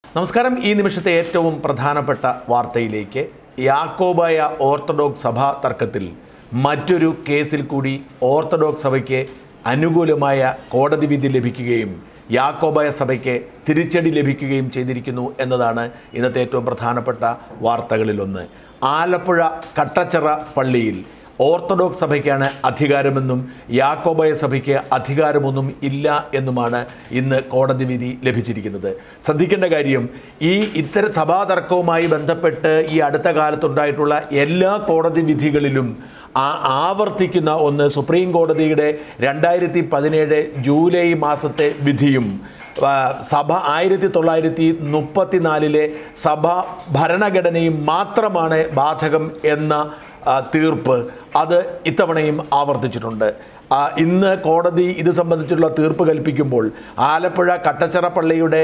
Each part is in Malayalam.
നമസ്കാരം ഈ നിമിഷത്തെ ഏറ്റവും പ്രധാനപ്പെട്ട വാർത്തയിലേക്ക് യാക്കോബായ ഓർത്തഡോക്സ് സഭാ തർക്കത്തിൽ മറ്റൊരു കേസിൽ കൂടി ഓർത്തഡോക്സ് സഭയ്ക്ക് അനുകൂലമായ കോടതി വിധി ലഭിക്കുകയും യാക്കോബായ സഭയ്ക്ക് തിരിച്ചടി ലഭിക്കുകയും ചെയ്തിരിക്കുന്നു എന്നതാണ് ഇന്നത്തെ ഏറ്റവും പ്രധാനപ്പെട്ട വാർത്തകളിലൊന്ന് ആലപ്പുഴ കട്ടച്ചിറ പള്ളിയിൽ ഓർത്തഡോക്സ് സഭയ്ക്കാണ് അധികാരമെന്നും യാക്കോബായ സഭയ്ക്ക് അധികാരമൊന്നും ഇല്ല എന്നുമാണ് ഇന്ന് കോടതി വിധി ലഭിച്ചിരിക്കുന്നത് ശ്രദ്ധിക്കേണ്ട കാര്യം ഈ ഇത്തരം സഭാതർക്കവുമായി ബന്ധപ്പെട്ട് ഈ അടുത്ത കാലത്തുണ്ടായിട്ടുള്ള എല്ലാ കോടതി വിധികളിലും ആ ആവർത്തിക്കുന്ന ഒന്ന് സുപ്രീം കോടതിയുടെ രണ്ടായിരത്തി പതിനേഴ് ജൂലൈ മാസത്തെ വിധിയും ആ, സഭ ആയിരത്തി തൊള്ളായിരത്തി മുപ്പത്തിനാലിലെ സഭ ഭരണഘടനയും മാത്രമാണ് ബാധകം എന്ന ആ, തീർപ്പ് അത് ഇത്തവണയും ആവർത്തിച്ചിട്ടുണ്ട് ആ, ഇന്ന് കോടതി ഇത് സംബന്ധിച്ചുള്ള തീർപ്പ് കൽപ്പിക്കുമ്പോൾ ആലപ്പുഴ കട്ടച്ചിറ പള്ളിയുടെ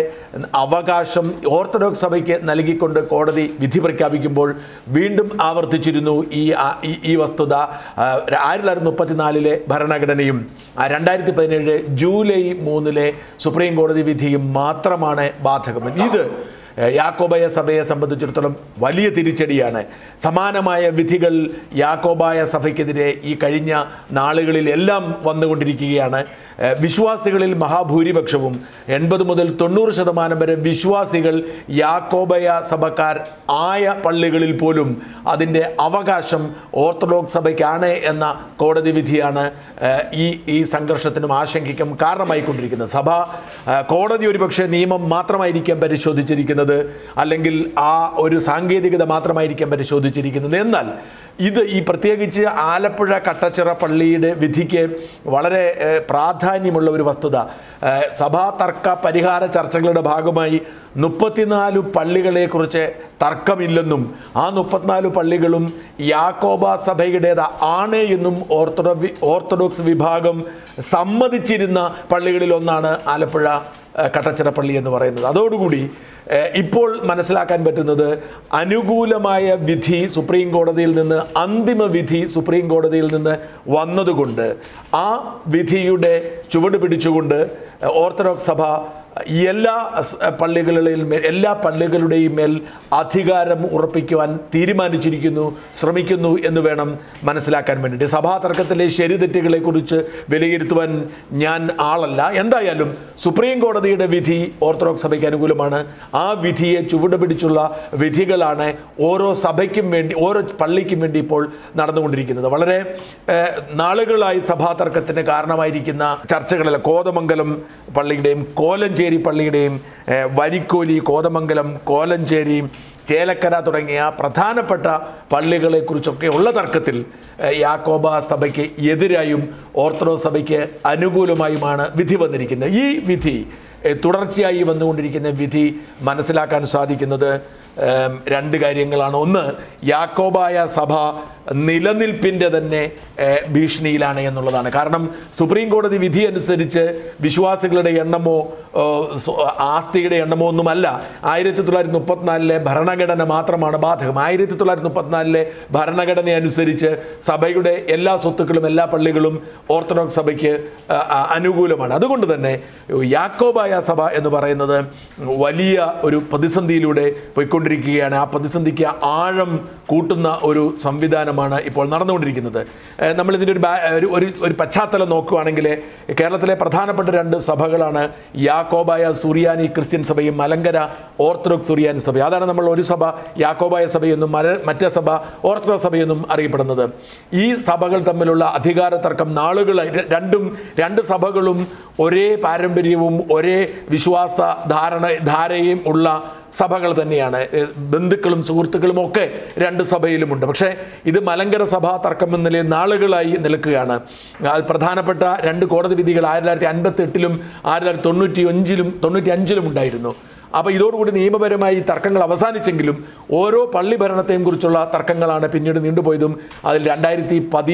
അവകാശം ഓർത്തഡോക്സ് സഭയ്ക്ക് നൽകിക്കൊണ്ട് കോടതി വിധി പ്രഖ്യാപിക്കുമ്പോൾ വീണ്ടും ആവർത്തിച്ചിരുന്നു ഈ ആ- ഈ- ഈ വസ്തുത ആ, ആയിരത്തി തൊള്ളായിരത്തി മുപ്പത്തിനാലിലെ ഭരണഘടനയും ആ, രണ്ടായിരത്തി പതിനേഴ് ജൂലൈ മൂന്നിലെ സുപ്രീം കോടതി വിധിയും മാത്രമാണ് ബാധകം ഇത് ഏഹ് യാക്കോബായ സഭയെ സംബന്ധിച്ചിടത്തോളം വലിയ തിരിച്ചടിയാണ് സമാനമായ വിധികൾ യാക്കോബായ സഭയ്ക്കെതിരെ ഈ കഴിഞ്ഞ നാളുകളിൽ എല്ലാം വന്നുകൊണ്ടിരിക്കുകയാണ് ഏഹ് വിശ്വാസികളിൽ മഹാഭൂരിപക്ഷവും എൺപത് മുതൽ തൊണ്ണൂറ് ശതമാനം വരെ വിശ്വാസികൾ യാക്കോബായ സഭക്കാർ ആയ പള്ളികളിൽ പോലും അതിൻ്റെ അവകാശം ഓർത്തഡോക്സ് സഭയ്ക്കാണ് എന്ന കോടതി വിധിയാണ് ഏഹ് ഈ ഈ സംഘർഷത്തിനും ആശങ്കയ്ക്കും കാരണമായിക്കൊണ്ടിരിക്കുന്നത് സഭ ഏഹ് കോടതി ഒരുപക്ഷെ നിയമം മാത്രമായിരിക്കാം പരിശോധിച്ചിരിക്കുന്നത് അല്ലെങ്കിൽ ആ ഒരു സാങ്കേതികത മാത്രമായിരിക്കാം പരിശോധിച്ചിരിക്കുന്നത് എന്നാൽ ഇത് ഈ പ്രത്യേകിച്ച് ആലപ്പുഴ കട്ടച്ചിറ പള്ളിയുടെ വിധിക്ക് വളരെ ഏഹ്, പ്രാധാന്യമുള്ള ഒരു വസ്തുത ഏഹ്, സഭാ തർക്ക പരിഹാര ചർച്ചകളുടെ ഭാഗമായി മുപ്പത്തിനാല് പള്ളികളെക്കുറിച്ച് തർക്കമില്ലെന്നും ആ മുപ്പത്തിനാല് പള്ളികളും യാക്കോബ സഭയുടേത് ആണ് എന്നും ഓർത്തഡോ ഓർത്തഡോക്സ് വിഭാഗം സമ്മതിച്ചിരുന്ന പള്ളികളിൽ ഒന്നാണ് ആലപ്പുഴ ഏഹ്, കട്ടച്ചിറ പള്ളി എന്ന് പറയുന്നത് അതോടുകൂടി ഏഹ്, ഇപ്പോൾ മനസ്സിലാക്കാൻ പറ്റുന്നത് അനുകൂലമായ വിധി സുപ്രീം കോടതിയിൽ നിന്ന് അന്തിമ വിധി സുപ്രീം കോടതിയിൽ നിന്ന് വന്നതുകൊണ്ട് ആ വിധിയുടെ ചുവട് പിടിച്ചുകൊണ്ട് ഏഹ്, ഓർത്തഡോക്സ് സഭ എല്ലാ സ് പള്ളികളിൽ മേൽ എല്ലാ പള്ളികളുടെയും മേൽ അധികാരം ഉറപ്പിക്കുവാൻ തീരുമാനിച്ചിരിക്കുന്നു ശ്രമിക്കുന്നു എന്ന് വേണം മനസ്സിലാക്കാൻ വേണ്ടിയിട്ട് സഭാ തർക്കത്തിലെ ശരി തെറ്റുകളെക്കുറിച്ച് വിലയിരുത്തുവാൻ ഞാൻ ആളല്ല എന്തായാലും സുപ്രീം കോടതിയുടെ വിധി ഓർത്തഡോക്സ് സഭയ്ക്ക് അനുകൂലമാണ് ആ വിധിയെ ചുവട് പിടിച്ചുള്ള വിധികളാണ് ഓരോ സഭയ്ക്കും വേണ്ടി ഓരോ പള്ളിക്കും വേണ്ടി ഇപ്പോൾ നടന്നുകൊണ്ടിരിക്കുന്നത് വളരെ ഏഹ്, നാളുകളായി സഭാ തർക്കത്തിന് കാരണമായിരിക്കുന്ന ചർച്ചകളിൽ കോതമംഗലം പള്ളിയുടെയും കോലഞ്ചേരി പള്ളിയുടെയും ഏഹ്, വരിക്കോലി കോതമംഗലം കോലഞ്ചേരി ചേലക്കര തുടങ്ങിയ പ്രധാനപ്പെട്ട പള്ളികളെക്കുറിച്ചൊക്കെ ഉള്ള തർക്കത്തിൽ ഏഹ്, യാക്കോബ സഭയ്ക്ക് എതിരായും ഓർത്തഡോക്സ് സഭയ്ക്ക് അനുകൂലമായുമാണ് വിധി വന്നിരിക്കുന്നത് ഈ വിധി ഏഹ്, തുടർച്ചയായി വന്നുകൊണ്ടിരിക്കുന്ന വിധി മനസ്സിലാക്കാൻ സാധിക്കുന്നത് ഏം, രണ്ട് കാര്യങ്ങളാണ് ഒന്ന് യാക്കോബായ സഭ നിലനിൽപ്പിൻ്റെ തന്നെ ഏഹ്, ഭീഷണിയിലാണ് എന്നുള്ളതാണ് കാരണം സുപ്രീം കോടതി വിധി അനുസരിച്ച് വിശ്വാസികളുടെ എണ്ണമോ ഓ, സ്വ- ആസ്തിയുടെ എണ്ണമോ ഒന്നുമല്ല ആയിരത്തി തൊള്ളായിരത്തി മുപ്പത്തിനാലിലെ ഭരണഘടന മാത്രമാണ് ബാധകം ആയിരത്തി തൊള്ളായിരത്തി മുപ്പത്തിനാലിലെ ഭരണഘടന അനുസരിച്ച് സഭയുടെ എല്ലാ സ്വത്തുക്കളും എല്ലാ പള്ളികളും ഓർത്തഡോക്സ് സഭയ്ക്ക് ആ, ആ, അനുകൂലമാണ് അതുകൊണ്ട് തന്നെ യാക്കോബായ സഭ എന്ന് പറയുന്നത് വലിയ ഒരു പ്രതിസന്ധിയിലൂടെ പോയിക്കൊണ്ടിരിക്കുകയാണ് ആ പ്രതിസന്ധിക്ക് ആഴം കൂട്ടുന്ന ഒരു സംവിധാനമാണ് ഇപ്പോൾ നടന്നുകൊണ്ടിരിക്കുന്നത് ഏഹ് നമ്മൾ ഇതിൻ്റെ ഒരു ബാ- ഒരു ഒരു ഒരു പശ്ചാത്തലം നോക്കുകയാണെങ്കിൽ കേരളത്തിലെ പ്രധാനപ്പെട്ട രണ്ട് സഭകളാണ് യാക്കോബായ സുറിയാനി ക്രിസ്ത്യൻ സഭയും മലങ്കര ഓർത്തഡോക്സ് സുറിയാനി സഭയും അതാണ് നമ്മൾ ഒരു സഭ യാക്കോബായ സഭയെന്നും മര മറ്റേ സഭ ഓർത്തഡോക്സ് സഭയെന്നും അറിയപ്പെടുന്നത് ഈ സഭകൾ തമ്മിലുള്ള അധികാര തർക്കം നാളുകളായി ര- രണ്ടും രണ്ട് സഭകളും ഒരേ പാരമ്പര്യവും ഒരേ വിശ്വാസ ധാരണ ധാരയും ഉള്ള സഭകൾ തന്നെയാണ് ഏഹ് ബന്ധുക്കളും സുഹൃത്തുക്കളും ഒക്കെ രണ്ട് സഭയിലുമുണ്ട് പക്ഷേ ഇത് മലങ്കര സഭാ തർക്കം എന്ന നിലയിൽ നാളുകളായി നിൽക്കുകയാണ് അത് പ്രധാനപ്പെട്ട രണ്ട് കോടതി വിധികൾ ആയിരത്തി തൊള്ളായിരത്തി അൻപത്തി എട്ടിലും ആയിരത്തി തൊള്ളായിരത്തി തൊണ്ണൂറ്റി അഞ്ചിലും തൊണ്ണൂറ്റി അഞ്ചിലും ഉണ്ടായിരുന്നു അപ്പോൾ ഇതോടുകൂടി നിയമപരമായി ഈ തർക്കങ്ങൾ അവസാനിച്ചെങ്കിലും ഓരോ പള്ളി ഭരണത്തെയും കുറിച്ചുള്ള തർക്കങ്ങളാണ് പിന്നീട് നീണ്ടുപോയതും അതിൽ രണ്ടായിരത്തി പതി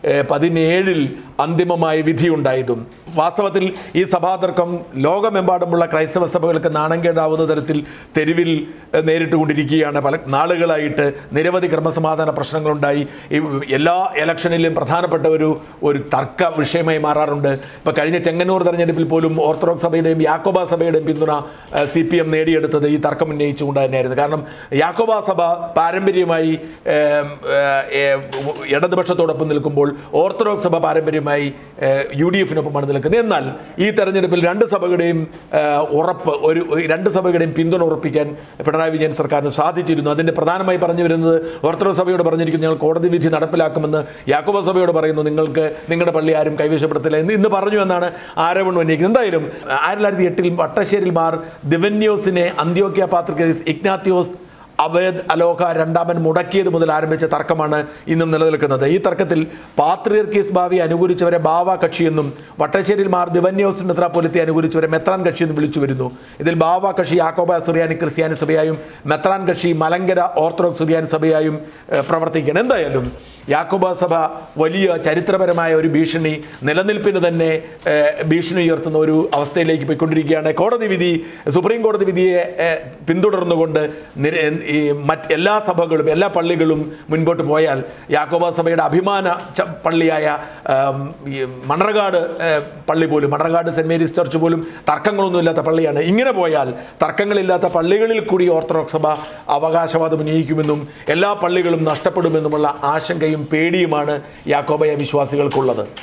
ഏഹ്, പതിനേഴിൽ അന്തിമമായ വിധിയുണ്ടായതും വാസ്തവത്തിൽ ഈ സഭാതർക്കം ലോകമെമ്പാടുമുള്ള ക്രൈസ്തവ സഭകൾക്ക് നാണംകേടാവുന്ന തരത്തിൽ തെരുവിൽ ഏഹ്, നേരിട്ടുകൊണ്ടിരിക്കുകയാണ് പല നാളുകളായിട്ട് നിരവധി ക്രമസമാധാന പ്രശ്നങ്ങളുണ്ടായി ഈ എല്ലാ ഇലക്ഷനിലും പ്രധാനപ്പെട്ട ഒരു ഒരു തർക്ക വിഷയമായി മാറാറുണ്ട് ഇപ്പോൾ കഴിഞ്ഞ ചെങ്ങന്നൂർ തെരഞ്ഞെടുപ്പിൽ പോലും ഓർത്തഡോക്സ് സഭയുടെയും യാക്കോബ സഭയുടെയും പിന്തുണ സി പി എം നേടിയെടുത്തത് ഈ തർക്കം ഉന്നയിച്ചുകൊണ്ട് തന്നെയായിരുന്നു കാരണം യാക്കോബ സഭ പാരമ്പര്യമായി ഏം, ഏഹ്, ഏഹ്, ഇടതുപക്ഷത്തോടൊപ്പം നിൽക്കുമ്പോൾ ഓർത്തഡോക്സ് സഭ പാരമ്പര്യമായി ഏഹ്, യു ഡി എഫിനൊപ്പമാണ് നിൽക്കുന്നത് എന്നാൽ ഈ തെരഞ്ഞെടുപ്പിൽ രണ്ട് സഭകളുടെയും ഏഹ്, ഉറപ്പ് ഒരു ഒരു രണ്ട് സഭകളുടെയും പിന്തുണ ഉറപ്പിക്കാൻ പിണറായി വിജയൻ സർക്കാരിന് സാധിച്ചിരുന്നു അതിൻ്റെ പ്രധാനമായി പറഞ്ഞു വരുന്നത് ഓർത്തഡോക്സ് സഭയോട് പറഞ്ഞിരിക്കുന്നു ഞങ്ങൾ കോടതി വിധി നടപ്പിലാക്കുമെന്ന് യാക്കോബ സഭയോട് പറയുന്നു നിങ്ങൾക്ക് നിങ്ങളുടെ പള്ളി ആരും കൈവശപ്പെടുത്തില്ല എന്ന് ഇന്ന് പറഞ്ഞു എന്നാണ് ആരോപണം ഉന്നയിക്കുന്നത് എന്തായാലും ആയിരത്തി തൊള്ളായിരത്തി എട്ടിൽ വട്ടശ്ശേരിൽ മാർ ദിവന്യോസിനെ അന്ത്യോക്യ പാത്രികേസ് ഇഗ്നാത്യോസ് അവേദ് അലോക രണ്ടാമൻ മുടക്കിയത് മുതൽ ആരംഭിച്ച തർക്കമാണ് ഇന്നും നിലനിൽക്കുന്നത് ഈ തർക്കത്തിൽ പാത്രിയർക്കീസ് ഭാവി അനുകൂലിച്ചവരെ ബാവ കക്ഷിയെന്നും വട്ടശ്ശേരിയിൽ മാർ ദിവന്യോസ് മെത്രാപ്പൊലിത്തെ അനുകൂലിച്ചവരെ മെത്രാൻ കക്ഷിയെന്നും വിളിച്ചു വരുന്നു ഇതിൽ ബാവ കക്ഷി യാക്കോബ സുറിയാനി ക്രിസ്ത്യാനി സഭയായും മെത്രാൻ കക്ഷി മലങ്കര ഓർത്തഡോക്സ് സുറിയാനി സഭയായും ഏഹ്, പ്രവർത്തിക്കുകയാണ് എന്തായാലും യാക്കോബ സഭ വലിയ ചരിത്രപരമായ ഒരു ഭീഷണി നിലനിൽപ്പിന് തന്നെ ഏഹ്, ഭീഷണി ഉയർത്തുന്ന ഒരു അവസ്ഥയിലേക്ക് പോയിക്കൊണ്ടിരിക്കുകയാണ് കോടതി വിധി സുപ്രീം കോടതി വിധിയെ ഏഹ്, പിന്തുടർന്നുകൊണ്ട് നിര ഈ മറ്റ് എല്ലാ സഭകളും എല്ലാ പള്ളികളും മുൻപോട്ട് പോയാൽ യാക്കോബ സഭയുടെ അഭിമാന ച- പള്ളിയായ ആം, ഈ മണർകാട് ഏഹ്, പള്ളി പോലും മണർകാട് സെൻറ് മേരീസ് ചർച്ച് പോലും തർക്കങ്ങളൊന്നും ഇല്ലാത്ത പള്ളിയാണ് ഇങ്ങനെ പോയാൽ തർക്കങ്ങളില്ലാത്ത പള്ളികളിൽ കൂടി ഓർത്തഡോക്സ് സഭ അവകാശവാദം ഉന്നയിക്കുമെന്നും എല്ലാ പള്ളികളും നഷ്ടപ്പെടുമെന്നുമുള്ള ആശങ്കയും പേടിയുമാണ് യാക്കോബയ വിശ്വാസികൾക്കുള്ളത്